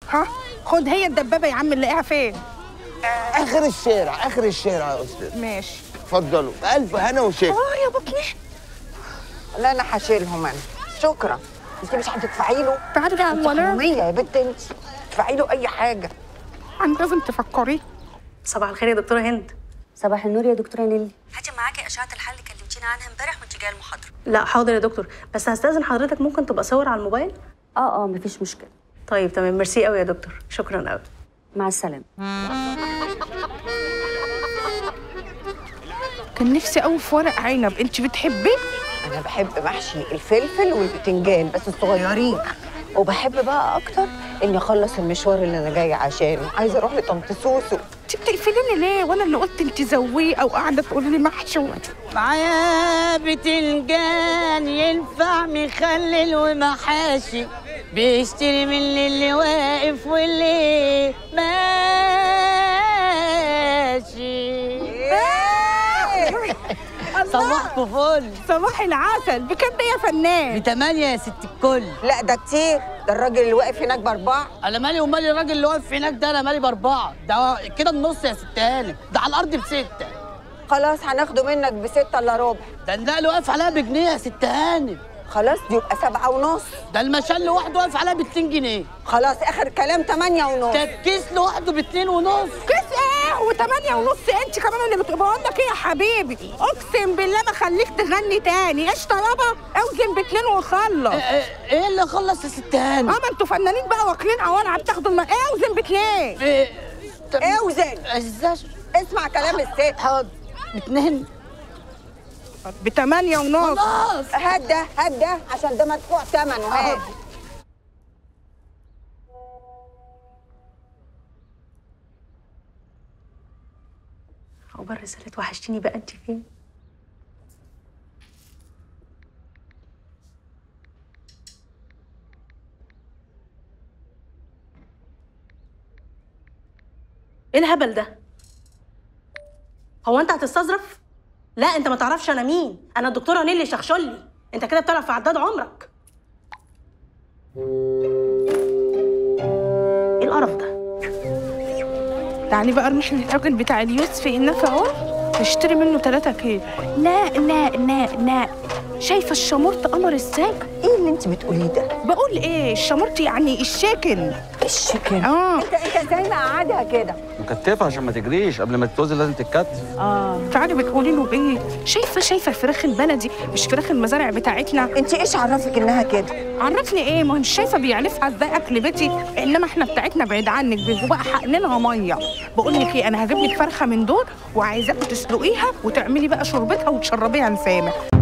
ها خد هي الدبابه يا عم نلاقيها فين اخر الشارع اخر الشارع يا استاذ ماشي اتفضلوا الف هنا وشفا اه يا بطني لا انا هشيلهم انا شكرا انت مش هتدفعي له تعالي بقى انت ولا حريه يا بنت انت تدفعي له اي حاجه عن لازم تفكري صباح الخير يا دكتوره هند صباح النور يا دكتوره نيلي هاتي معاكي اشعه الحل اللي كلمتينا عنها امبارح وانت جايه المحاضره لا حاضر يا دكتور بس هستاذن حضرتك ممكن تبقى صور على الموبايل اه اه مفيش مشكله طيب تمام ميرسي قوي يا دكتور شكرا قوي مع السلامه كان نفسي قوي في ورق عنب انت بتحبيه انا بحب محشي الفلفل والبتنجان بس الصغيرين وبحب بقى اكتر اني اخلص المشوار اللي انا جايه عشانه عايزه اروح لطنط سوسو انت بتقفليني ليه وانا اللي قلت انت زويه او قاعده تقولي لي محشي معايا بتنجان ينفع مخلل ومحاشي بيشتري من اللي واقف واللي ماشي صباحكوا فل صباح العسل بكام ده يا فنان بتمانية يا ست الكل لا ده كتير ده الراجل اللي واقف هناك باربعه انا مالي ومالي الراجل اللي واقف هناك ده انا مالي باربعه ده كده النص يا ست هانم ده على الارض بسته خلاص هناخده منك بستة الا ربع ده النقل واقف عليها بجنيه يا ست هانم خلاص دي يبقى سبعة ونص ده المشال لوحده واقف عليها ب 2 جنيه خلاص اخر كلام تمانية ونص ده الكيس لوحده ب 2 ونص كيس ايه وثمانية ونص انت كمان اللي بتبقى بقول لك ايه يا حبيبي اقسم بالله ما خليك تغني تاني ايش طلبه اوزن باتنين وخلص إيه- إيه- ايه اللي خلص يا ست هانم؟ اه ما انتوا فنانين بقى واكلين عوالع بتاخدوا الم... اوزن باتنين إيه طب- اوزن ازاي اسمع كلام الست حاضر باتنين بثمانية ونص خلاص هات ده هات ده عشان ده مدفوع ثمنه هات عقبال رسالة وحشتيني بقى انت فين ايه الهبل ده هو انت هتستظرف لا انت ما تعرفش انا مين انا الدكتوره نيلي شخشولي انت كده بتلعب في عداد عمرك ايه القرف ده تعالي بقى نروح للراجل بتاع اليوسف هناك اهو نشتري منه 3 كيلو لا لا لا لا شايفه الشمورت قمر ازاي ايه اللي انت بتقوليه ده بقول ايه الشمورت يعني الشاكل الشكل اه انت انت ازاي مقعدها كده مكتفة عشان ما تجريش قبل ما تتوزن لازم تتكتف تعالي بتقولي له ايه شايفه شايفه الفراخ البلدي مش فراخ المزارع بتاعتنا انت ايش عرفك انها كده عرفني ايه ما هو مش شايفه بيعرفها ازاي اكل بيتي انما احنا بتاعتنا بعيد عنك بيبقوا بقى حقنينها ميه بقول لك ايه انا هجيب لك فرخه من دول وعايزاكي تسلقيها وتعملي بقى شربتها وتشربيها لسامح